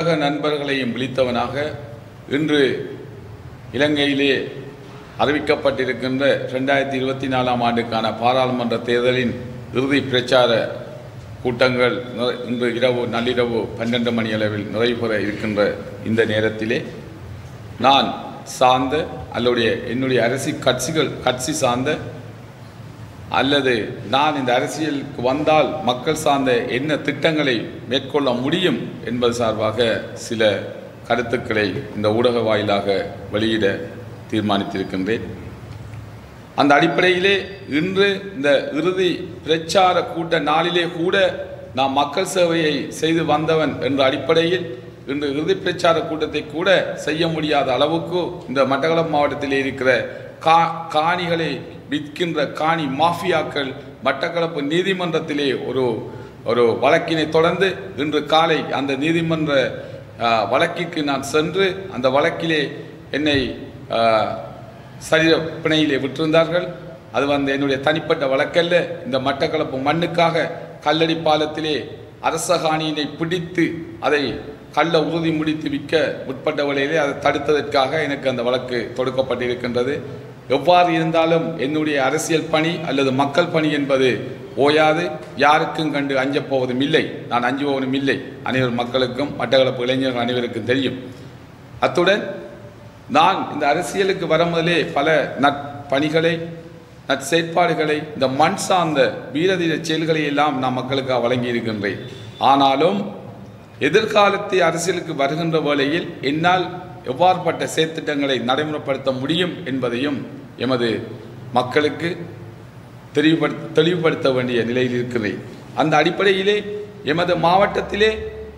உலக நண்பர்களையும் விழித்தவனாக இன்று இலங்கையிலே அறிவிக்கப்பட்டிருக்கின்ற ரெண்டாயிரத்தி இருபத்தி நாலாம் ஆண்டுக்கான பாராளுமன்ற தேர்தலின் இறுதி பிரச்சார கூட்டங்கள் நிறை- இன்று இரவு நள்ளிரவு பன்னெண்டு மணி அளவில் நிறைவு பெற இருக்கின்ற இந்த நேரத்திலே நான் சார்ந்த அல்லது என்னுடைய அரசி கட்சிகள் கட்சி சார்ந்த அல்லது நான் இந்த அரசியலுக்கு வந்தால் மக்கள் சார்ந்த என்ன திட்டங்களை மேற்கொள்ள முடியும் என்பது சார்பாக சில கருத்துக்களை இந்த ஊடக வாயிலாக வெளியிட தீர்மானித்திருக்கின்றேன் அந்த அடிப்படையிலே இன்று இந்த இறுதி பிரச்சார கூட்ட நாளிலே கூட நான் மக்கள் சேவையை செய்து வந்தவன் என்ற அடிப்படையில் இன்று இறுதி பிரச்சார கூட்டத்தை கூட செய்ய முடியாத அளவுக்கு இந்த மட்டக்களப்பு மாவட்டத்திலே இருக்கிற கா காணிகளை விற்கின்ற காணி மாஃபியாக்கள் மட்டக்களப்பு நீதிமன்றத்திலே ஒரு ஒரு வழக்கினை தொடர்ந்து இன்று காலை அந்த நீதிமன்ற ஆ, வழக்கிற்கு நான் சென்று அந்த வழக்கிலே என்னை ஆ, சரீர பிணையிலே விட்டிருந்தார்கள் அது வந்து என்னுடைய தனிப்பட்ட வழக்கல்ல இந்த மட்டக்களப்பு மண்ணுக்காக கல்லடி பாலத்திலே அரசகாணியினை பிடித்து அதை கள்ள உறுதி முடித்து விற்க உட்பட்ட வழியிலே அதை தடுத்ததற்காக எனக்கு அந்த வழக்கு தொடுக்கப்பட்டிருக்கின்றது எவ்வாறு இருந்தாலும் என்னுடைய அரசியல் பணி அல்லது மக்கள் பணி என்பது ஓயாது யாருக்கும் கண்டு அஞ்சப் போவதும் இல்லை நான் அஞ்சுபவனும் இல்லை அனைவர் மக்களுக்கும் மட்டக்களப்பு இளைஞர்கள் அனைவருக்கும் தெரியும் அத்துடன் நான் இந்த அரசியலுக்கு வர முதலே பல நற்பணிகளை நற்செயற்பாடுகளை இந்த மண் சார்ந்த வீரதீர செயல்களை எல்லாம் நான் மக்களுக்காக வழங்கி இருக்கின்றேன் ஆனாலும் எதிர்காலத்தை அரசியலுக்கு வருகின்ற வேளையில் என்னால் எவ்வாறுபட்ட செயற்திட்டங்களை நடைமுறைப்படுத்த முடியும் என்பதையும் எமது மக்களுக்கு தெளிவுபடுத்த தெளிவுபடுத்த வேண்டிய நிலையில் இருக்கிறேன் அந்த அடிப்படையிலே எமது மாவட்டத்திலே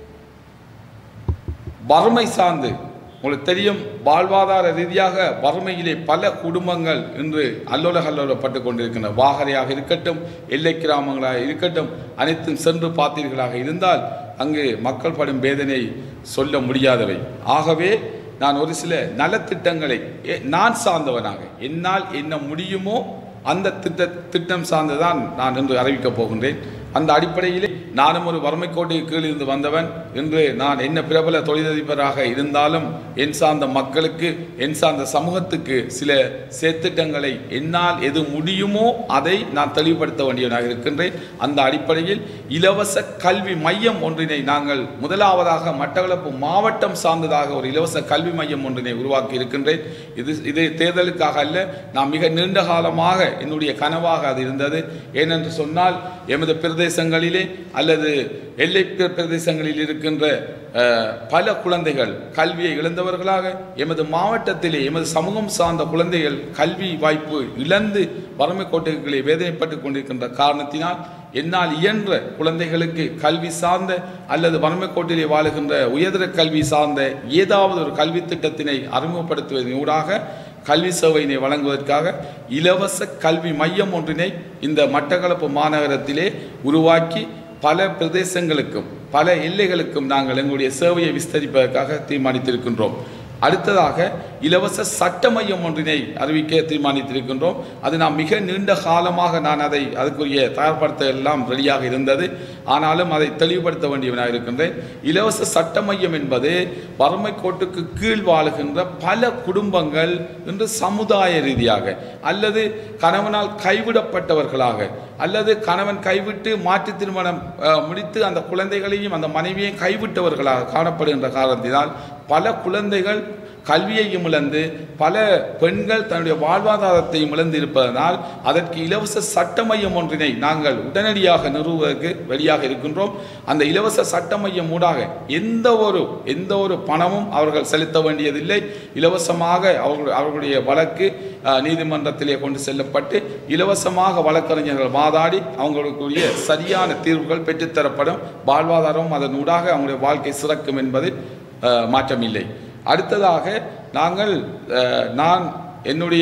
வறுமை சார்ந்து உங்களுக்கு தெரியும் வாழ்வாதார ரீதியாக வறுமையிலே பல குடும்பங்கள் இன்று அல்லோல கல்லோலப்பட்டு கொண்டிருக்கின்றன வாகரையாக இருக்கட்டும் எல்லை கிராமங்களாக இருக்கட்டும் அனைத்தும் சென்று பார்த்தீர்களாக இருந்தால் அங்கு மக்கள் படும் வேதனை சொல்ல முடியாதவை ஆகவே நான் ஒரு சில நலத்திட்டங்களை எ- நான் சார்ந்தவனாக என்னால் என்ன முடியுமோ அந்த திட்ட திட்டம் சார்ந்துதான் நான் இன்று அறிவிக்கப் போகின்றேன் அந்த அடிப்படையிலே நானும் ஒரு வறுமை கோட்டைக்கு கீழ் இருந்து வந்தவன் இன்று நான் என்ன பிரபல தொழிலதிபராக இருந்தாலும் என் சார்ந்த மக்களுக்கு என் சார்ந்த சமூகத்துக்கு சில செயற்திட்டங்களை என்னால் எது முடியுமோ அதை நான் தெளிவுபடுத்த வேண்டியவனாக இருக்கின்றேன் அந்த அடிப்படையில் இலவச கல்வி மையம் ஒன்றினை நாங்கள் முதலாவதாக மட்டக்களப்பு மாவட்டம் சார்ந்ததாக ஒரு இலவச கல்வி மையம் ஒன்றினை உருவாக்கி இருக்கின்றேன் இது இது தேர்தலுக்காக அல்ல நான் மிக நீண்ட காலமாக என்னுடைய கனவாக அது இருந்தது ஏனென்று சொன்னால் எமது பிரதேசங்களிலே அல்லது எல்லை பிர- பிரதேசங்களில் இருக்கின்ற அஹ், பல குழந்தைகள் கல்வியை இழந்தவர்களாக எமது மாவட்டத்திலே எமது சமூகம் சார்ந்த குழந்தைகள் கல்வி வாய்ப்பு இழந்து வறுமை கோட்டைகளை வேதனைப்பட்டு கொண்டிருக்கின்ற காரணத்தினால் என்னால் இயன்ற குழந்தைகளுக்கு கல்வி சார்ந்த அல்லது வறுமை கோட்டிலே வாழுகின்ற உயர்தர கல்வி சார்ந்த ஏதாவது ஒரு கல்வி திட்டத்தினை அறிமுகப்படுத்துவதன் ஊடாக கல்வி சேவையினை வழங்குவதற்காக இலவச கல்வி மையம் ஒன்றினை இந்த மட்டக்களப்பு மாநகரத்திலே உருவாக்கி பல பிரதேசங்களுக்கும் பல எல்லைகளுக்கும் நாங்கள் எங்களுடைய சேவையை விஸ்தரிப்பதற்காக தீர்மானித்திருக்கின்றோம் அடுத்ததாக இலவச சட்ட மையம் ஒன்றினை அறிவிக்க தீர்மானித்திருக்கின்றோம் அது நான் மிக நீண்ட காலமாக நான் அதை அதுக்குரிய தயார்படுத்த எல்லாம் ரெடியாக இருந்தது ஆனாலும் அதை தெளிவுபடுத்த வேண்டியவனாக இருக்கின்றேன் இலவச சட்ட மையம் என்பது வறுமை கோட்டுக்கு கீழ் வாழுகின்ற பல குடும்பங்கள் இன்று சமுதாய ரீதியாக அல்லது கணவனால் கைவிடப்பட்டவர்களாக அல்லது கணவன் கைவிட்டு மாற்று திருமணம் அஹ், முடித்து அந்த குழந்தைகளையும் அந்த மனைவியையும் கைவிட்டவர்களாக காணப்படுகின்ற காரணத்தினால் பல குழந்தைகள் கல்வியையும் இழந்து பல பெண்கள் தன்னுடைய வாழ்வாதாரத்தையும் இழந்து இருப்பதனால் அதற்கு இலவச சட்ட மையம் ஒன்றினை நாங்கள் உடனடியாக நிறுவுவதற்கு வெளியாக இருக்கின்றோம் அந்த இலவச சட்ட மையம் ஊடாக எந்த ஒரு எந்த ஒரு பணமும் அவர்கள் செலுத்த வேண்டியதில்லை இலவசமாக அவர்கள் அவர்களுடைய வழக்கு அஹ், நீதிமன்றத்திலே கொண்டு செல்லப்பட்டு இலவசமாக வழக்கறிஞர்கள் வாதாடி அவங்களுக்குரிய சரியான தீர்வுகள் பெற்றுத்தரப்படும் வாழ்வாதாரம் அதன் ஊடாக அவங்களுடைய வாழ்க்கை சிறக்கும் என்பதில் அஹ், மாற்றமில்லை அடுத்ததாக நாங்கள் அஹ், நான் என்னுடைய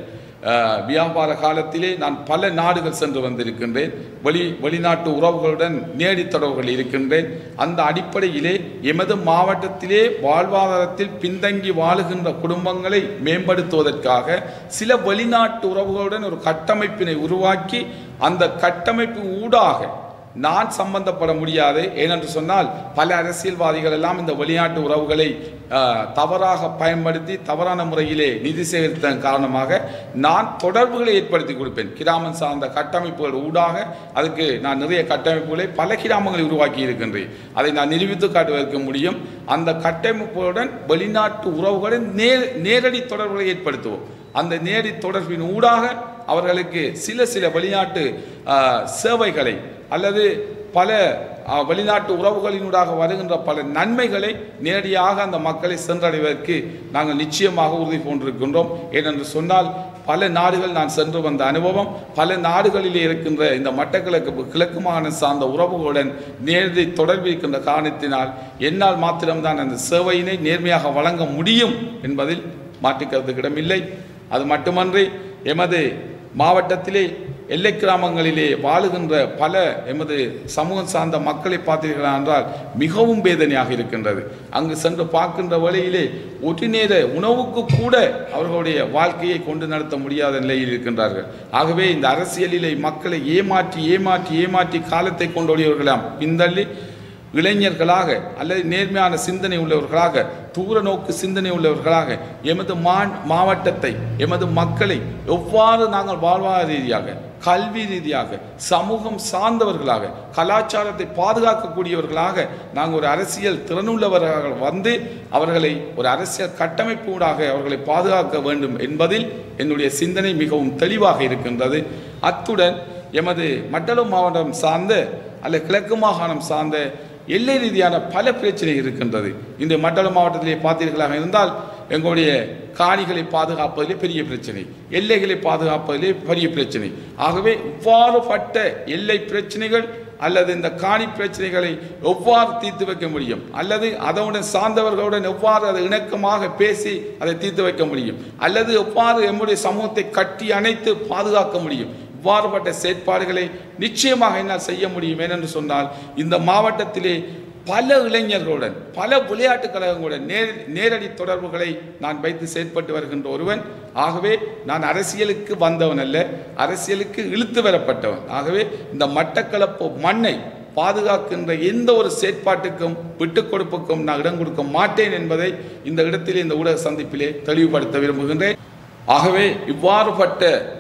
அஹ், வியாபார காலத்திலே நான் பல நாடுகள் சென்று வந்திருக்கின்றேன் வெளி வெளிநாட்டு உறவுகளுடன் நேடி தொடர்புகள் இருக்கின்றேன் அந்த அடிப்படையிலே எமது மாவட்டத்திலே வாழ்வாதாரத்தில் பின்தங்கி வாழுகின்ற குடும்பங்களை மேம்படுத்துவதற்காக சில வெளிநாட்டு உறவுகளுடன் ஒரு கட்டமைப்பினை உருவாக்கி அந்த கட்டமைப்பு ஊடாக நான் சம்பந்தப்பட முடியாது ஏனென்று சொன்னால் பல அரசியல்வாதிகள் எல்லாம் இந்த வெளிநாட்டு உறவுகளை ஆஹ், தவறாக பயன்படுத்தி தவறான முறையிலே நிதி சேகரித்ததன் காரணமாக நான் தொடர்புகளை ஏற்படுத்தி கொடுப்பேன் கிராமம் சார்ந்த கட்டமைப்புகள் ஊடாக அதுக்கு நான் நிறைய கட்டமைப்புகளை பல கிராமங்களை உருவாக்கி இருக்கின்றேன் அதை நான் நிரூபித்து காட்டுவதற்கு முடியும் அந்த கட்டமைப்புகளுடன் வெளிநாட்டு உறவுகளுடன் நேர் நேரடி தொடர்புகளை ஏற்படுத்துவோம் அந்த நேரடி தொடர்பின் ஊடாக அவர்களுக்கு சில சில வெளிநாட்டு ஆஹ், சேவைகளை அல்லது பல ஆஹ், வெளிநாட்டு உறவுகளினூடாக வருகின்ற பல நன்மைகளை நேரடியாக அந்த மக்களை சென்றடைவதற்கு நாங்கள் நிச்சயமாக உறுதி கொண்டிருக்கின்றோம் ஏனென்று சொன்னால் பல நாடுகள் நான் சென்று வந்த அனுபவம் பல நாடுகளிலே இருக்கின்ற இந்த மட்டக்கிழக்கு கிழக்கு மாகாணம் சார்ந்த உறவுகளுடன் நேரடி தொடர்பு இருக்கின்ற காரணத்தினால் என்னால் மாத்திரம்தான் அந்த சேவையினை நேர்மையாக வழங்க முடியும் என்பதில் மாற்றுக்கருத்துக்கு இடமில்லை அது மட்டுமன்றி எமது மாவட்டத்திலே எல்லை கிராமங்களிலே வாழுகின்ற பல எமது சமூகம் சார்ந்த மக்களை பார்த்தீர்களா என்றால் மிகவும் வேதனையாக இருக்கின்றது அங்கு சென்று பார்க்கின்ற வழியிலே ஒரு நேர உணவுக்கு கூட அவர்களுடைய வாழ்க்கையை கொண்டு நடத்த முடியாத நிலையில் இருக்கின்றார்கள் ஆகவே இந்த அரசியலிலே மக்களை ஏமாற்றி ஏமாற்றி ஏமாற்றி காலத்தை கொண்டோடியவர்களாம் பிந்தள்ளி இளைஞர்களாக அல்லது நேர்மையான சிந்தனை உள்ளவர்களாக தூர நோக்கு சிந்தனை உள்ளவர்களாக எமது மா மாவட்டத்தை எமது மக்களை எவ்வாறு நாங்கள் வாழ்வாதார ரீதியாக கல்வி ரீதியாக சமூகம் சார்ந்தவர்களாக கலாச்சாரத்தை பாதுகாக்கக்கூடியவர்களாக நாங்கள் ஒரு அரசியல் திறனுள்ளவர்களாக வந்து அவர்களை ஒரு அரசியல் கட்டமைப்பு ஊடாக அவர்களை பாதுகாக்க வேண்டும் என்பதில் என்னுடைய சிந்தனை மிகவும் தெளிவாக இருக்கின்றது அத்துடன் எமது மண்டலம் மாவட்டம் சார்ந்த அல்ல கிழக்கு மாகாணம் சார்ந்த எல்லை ரீதியான பல பிரச்சனை இருக்கின்றது இந்த மண்டல மாவட்டத்திலே பார்த்தீர்களாக இருந்தால் எங்களுடைய காணிகளை பாதுகாப்பதிலே பெரிய பிரச்சனை எல்லைகளை பாதுகாப்பதிலே பெரிய பிரச்சனை ஆகவே இவ்வாறுபட்ட எல்லை பிரச்சனைகள் அல்லது இந்த காணி பிரச்சனைகளை எவ்வாறு தீர்த்து வைக்க முடியும் அல்லது அதனுடன் சார்ந்தவர்களுடன் எவ்வாறு அதை இணக்கமாக பேசி அதை தீர்த்து வைக்க முடியும் அல்லது எவ்வாறு எம்முடைய சமூகத்தை கட்டி அணைத்து பாதுகாக்க முடியும் இவ்வாறுபட்ட செயற்பாடுகளை நிச்சயமாக என்னால் செய்ய முடியும் ஏனென்று சொன்னால் இந்த மாவட்டத்திலே பல இளைஞர்களுடன் பல விளையாட்டுக் கழகங்களுடன் நேர் நேரடி தொடர்புகளை நான் வைத்து செயற்பட்டு வருகின்ற ஒருவன் ஆகவே நான் அரசியலுக்கு வந்தவன் அல்ல அரசியலுக்கு இழுத்து வரப்பட்டவன் ஆகவே இந்த மட்டக்களப்பு மண்ணை பாதுகாக்கின்ற எந்த ஒரு செயற்பாட்டுக்கும் விட்டுக் கொடுப்புக்கும் நான் இடம் கொடுக்க மாட்டேன் என்பதை இந்த இடத்திலே இந்த ஊடக சந்திப்பிலே தெளிவுபடுத்த விரும்புகின்றேன் ஆகவே இவ்வாறுபட்ட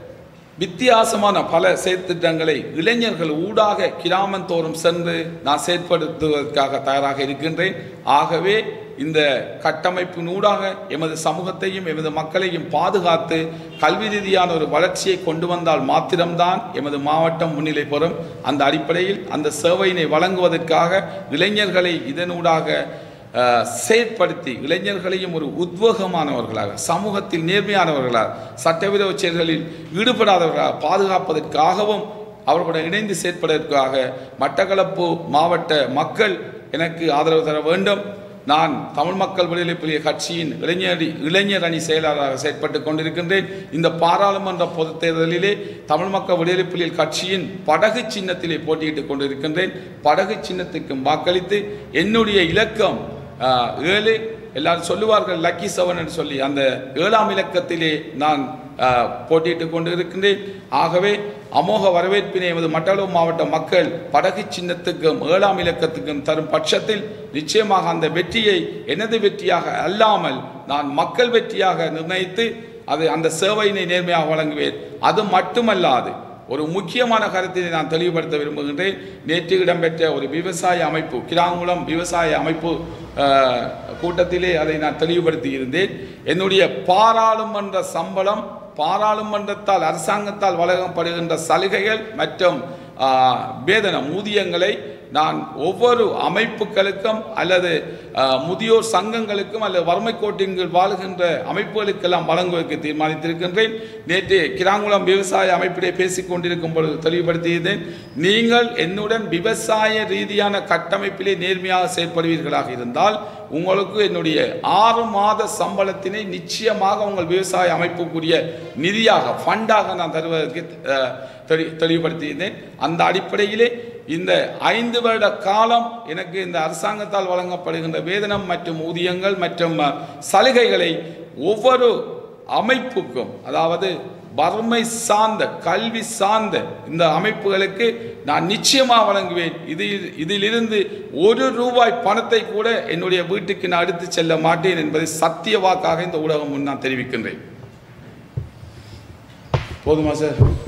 வித்தியாசமான பல செயற்திட்டங்களை இளைஞர்கள் ஊடாக கிராமந்தோறும் சென்று நான் செயற்படுத்துவதற்காக தயாராக இருக்கின்றேன் ஆகவே இந்த கட்டமைப்பின் ஊடாக எமது சமூகத்தையும் எமது மக்களையும் பாதுகாத்து கல்வி ரீதியான ஒரு வளர்ச்சியை கொண்டு வந்தால் மாத்திரம்தான் எமது மாவட்டம் முன்னிலை பெறும் அந்த அடிப்படையில் அந்த சேவையினை வழங்குவதற்காக இளைஞர்களை இதனூடாக அஹ், செயற்படுத்தி இளைஞர்களையும் ஒரு உத்வேகமானவர்களாக சமூகத்தில் நேர்மையானவர்களாக சட்டவிரோத செயல்களில் ஈடுபடாதவர்களாக பாதுகாப்பதற்காகவும் அவர்களுடன் இணைந்து செயற்படுவதற்காக மட்டக்களப்பு மாவட்ட மக்கள் எனக்கு ஆதரவு தர வேண்டும் நான் தமிழ் மக்கள் விடுதலை புலிய கட்சியின் இளைஞர் இளைஞர் அணி செயலாளராக செயற்பட்டு கொண்டிருக்கின்றேன் இந்த பாராளுமன்ற பொதுத் தேர்தலிலே தமிழ் மக்கள் விடுதலை புலிகள் கட்சியின் படகு சின்னத்திலே போட்டியிட்டுக் கொண்டிருக்கின்றேன் படகு சின்னத்துக்கு வாக்களித்து என்னுடைய இலக்கம் ஆஹ், ஏழு எல்லாரும் சொல்லுவார்கள் லக்கி செவன் என்று சொல்லி அந்த ஏழாம் இலக்கத்திலே நான் ஆஹ், போட்டியிட்டுக் கொண்டு இருக்கின்றேன் ஆகவே அமோக வரவேற்பினை எமது மட்டக்களப்பு மாவட்ட மக்கள் படகு சின்னத்துக்கும் ஏழாம் இலக்கத்துக்கும் தரும் பட்சத்தில் நிச்சயமாக அந்த வெற்றியை எனது வெற்றியாக அல்லாமல் நான் மக்கள் வெற்றியாக நிர்ணயித்து அது அந்த சேவையினை நேர்மையாக வழங்குவேன் அது மட்டுமல்லாது ஒரு முக்கியமான கருத்தினை நான் தெளிவுபடுத்த விரும்புகின்றேன் நேற்று இடம்பெற்ற ஒரு விவசாய அமைப்பு கிராங்குளம் விவசாய அமைப்பு அஹ், கூட்டத்திலே அதை நான் தெளிவுபடுத்தி இருந்தேன் என்னுடைய பாராளுமன்ற சம்பளம் பாராளுமன்றத்தால் அரசாங்கத்தால் வழங்கப்படுகின்ற சலுகைகள் மற்றும் ஆஹ், வேதனம் ஊதியங்களை நான் ஒவ்வொரு அமைப்புகளுக்கும் அல்லது ஆஹ், முதியோர் சங்கங்களுக்கும் அல்லது வறுமை கோட்டின் கீழ் வாழ்கின்ற அமைப்புகளுக்கெல்லாம் வழங்குவதற்கு தீர்மானித்திருக்கின்றேன் நேற்று கிராங்குளம் விவசாய அமைப்பிலே பேசிக் கொண்டிருக்கும் பொழுது தெளிவுபடுத்தியிருந்தேன் நீங்கள் என்னுடன் விவசாய ரீதியான கட்டமைப்பிலே நேர்மையாக செயற்படுவீர்களாக இருந்தால் உங்களுக்கு என்னுடைய ஆறு மாத சம்பளத்தினை நிச்சயமாக உங்கள் விவசாய அமைப்புக்குரிய நிதியாக ஃபண்டாக நான் தருவதற்கு அஹ், தெளி- தெளிவுபடுத்தியிருந்தேன் அந்த அடிப்படையிலே இந்த ஐந்து வருட காலம் எனக்கு இந்த அரசாங்கத்தால் வழங்கப்படுகின்ற வேதனம் மற்றும் ஊதியங்கள் மற்றும் அஹ், சலுகைகளை ஒவ்வொரு அமைப்புக்கும் அதாவது வறுமை சார்ந்த கல்வி சார்ந்த இந்த அமைப்புகளுக்கு நான் நிச்சயமாக வழங்குவேன் இதில் இதிலிருந்து ஒரு ரூபாய் பணத்தை கூட என்னுடைய வீட்டுக்கு நான் எடுத்து செல்ல மாட்டேன் என்பதை சத்திய வாக்காக இந்த ஊடகம் முன் நான் தெரிவிக்கின்றேன் போதுமா சார்